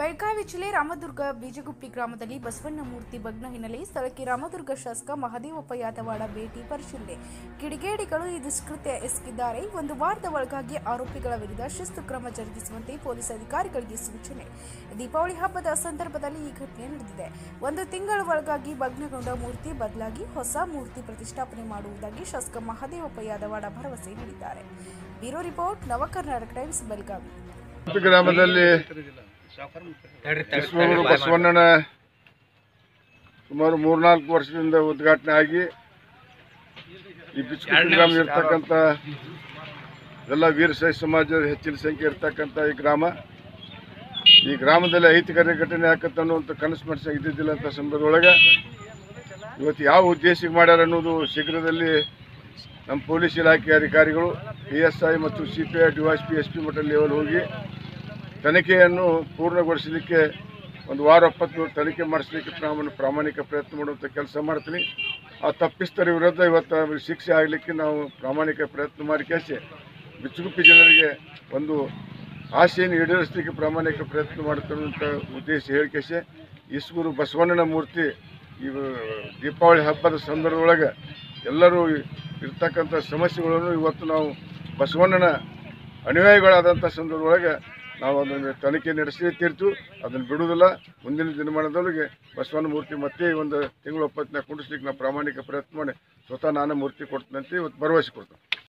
ಬೆಳಗಾವಿ ಜಿಲ್ಲೆ ರಾಮದುರ್ಗ ಬೀಜಗುಪ್ಪಿ ಗ್ರಾಮದಲ್ಲಿ ಬಸವಣ್ಣ ಮೂರ್ತಿ ಭಗ್ನ ಹಿನ್ನೆಲೆ ಸ್ಥಳಕ್ಕೆ ರಾಮದುರ್ಗ ಶಾಸಕ ಮಹದೇವಪ್ಪ ಯಾದವಾಡ ಭೇಟಿ ಪರಿಶೀಲನೆ ಕಿಡಿಗೇಡಿಗಳು ಈ ದುಷ್ಕೃತ್ಯ ಎಸಗಿದ್ದಾರೆ ಒಂದು ವಾರದ ಒಳಗಾಗಿ ಆರೋಪಿಗಳ ವಿರುದ್ಧ ಶಿಸ್ತು ಕ್ರಮ ಜರುಗಿಸುವಂತೆ ಪೊಲೀಸ್ ಅಧಿಕಾರಿಗಳಿಗೆ ಸೂಚನೆ ದೀಪಾವಳಿ ಹಬ್ಬದ ಸಂದರ್ಭದಲ್ಲಿ ಈ ಘಟನೆ ನಡೆದಿದೆ ಒಂದು ತಿಂಗಳ ಒಳಗಾಗಿ ಭಗ್ನಗೊಂಡ ಮೂರ್ತಿ ಬದಲಾಗಿ ಹೊಸ ಮೂರ್ತಿ ಪ್ರತಿಷ್ಠಾಪನೆ ಮಾಡುವುದಾಗಿ ಶಾಸಕ ಮಹದೇವಪ್ಪ ಯಾದವಾಡ ಭರವಸೆ ನೀಡಿದ್ದಾರೆ bureau report Navakarnataka times Belagavi Udupi ಗ್ರಾಮದಲ್ಲಿ ವಿಶ್ವಗುರು ಬಸವಣ್ಣನ ಸುಮಾರು ಮೂರ್ನಾಲ್ಕು ವರ್ಷದಿಂದ ಉದ್ಘಾಟನೆ ಆಗಿ ಈ ಬಿಚ್ಕುಪ್ಪಿ ಗ್ರಾಮ ಇರ್ತಕ್ಕಂಥ ಎಲ್ಲ ವೀರಶೈವ ಸಮಾಜದ ಹೆಚ್ಚಿನ ಸಂಖ್ಯೆ ಇರ್ತಕ್ಕಂಥ ಈ ಗ್ರಾಮ ಈ ಗ್ರಾಮದಲ್ಲಿ ಐತಿಕರ ಘಟನೆ ಆಕತ್ತ ಅನ್ನುವಂಥ ಕನಸು ಮನಸ್ಸು ಇದ್ದಿದ್ದಿಲ್ಲ ಅಂತ ಸಂದರ್ಭದೊಳಗೆ ಇವತ್ತು ಯಾವ ಉದ್ದೇಶಕ್ಕೆ ಮಾಡ್ಯಾರ ಅನ್ನೋದು ಶೀಘ್ರದಲ್ಲಿ ನಮ್ಮ ಪೊಲೀಸ್ ಇಲಾಖೆ ಅಧಿಕಾರಿಗಳು ಪಿ ಎಸ್ ಐ ಮತ್ತು C P I D S P S P ಮಟ್ಟ ಲೆವೆಲ್ ಹೋಗಿ ತನಿಖೆಯನ್ನು ಪೂರ್ಣಗೊಳಿಸಲಿಕ್ಕೆ ಒಂದು ವಾರ ಒಪ್ಪತ್ತು ತನಿಖೆ ಮಾಡಿಸಲಿಕ್ಕೆ ನಾನು ಪ್ರಾಮಾಣಿಕ ಪ್ರಯತ್ನ ಮಾಡುವಂಥ ಕೆಲಸ ಮಾಡ್ತೀನಿ ಆ ತಪ್ಪಿಸ್ತರ ವಿರುದ್ಧ ಇವತ್ತು ಅವ್ರಿಗೆ ಶಿಕ್ಷೆ ಆಗಲಿಕ್ಕೆ ನಾವು ಪ್ರಾಮಾಣಿಕ ಪ್ರಯತ್ನ ಮಾಡಿ ಕೇಸಿ ಬಿಚ್ಚುಗುಪ್ಪಿ ಜನರಿಗೆ ಒಂದು ಆಸೆಯನ್ನು ಈಡೇರಿಸಲಿಕ್ಕೆ ಪ್ರಾಮಾಣಿಕ ಪ್ರಯತ್ನ ಮಾಡುತ್ತಿರುವಂಥ ಉದ್ದೇಶ ಹೇಳಿಕೆಸಿ ಈಶ್ವರು ಬಸವಣ್ಣನ ಮೂರ್ತಿ ಇವು ದೀಪಾವಳಿ ಹಬ್ಬದ ಸಂದರ್ಭದೊಳಗೆ ಎಲ್ಲರೂ ಇರ್ತಕ್ಕಂಥ ಸಮಸ್ಯೆಗಳನ್ನು ಇವತ್ತು ನಾವು ಬಸವಣ್ಣನ ಅನುಯಾಯಿಗಳಾದಂಥ ಸಂದರ್ಭದೊಳಗೆ ನಾವು ಅದನ್ನು ತನಿಖೆ ನಡೆಸಿ ತೀರ್ತು ಅದನ್ನು ಬಿಡುವುದಿಲ್ಲ ಮುಂದಿನ ದಿನಮಾನದೊಳಗೆ ಬಸವಣ್ಣ ಮೂರ್ತಿ ಮತ್ತೆ ಒಂದು ತಿಂಗಳು ಒಪ್ಪತ್ತಿನ ಕುಂಡಿಸ್ಲಿಕ್ಕೆ ನಾವು ಪ್ರಾಮಾಣಿಕ ಪ್ರಯತ್ನ ಮಾಡಿ ಸ್ವತಃ ನಾನೇ ಮೂರ್ತಿ ಕೊಡ್ತೀನಂತ ಇವತ್ತು ಭರವಸೆ ಕೊಡ್ತೇನೆ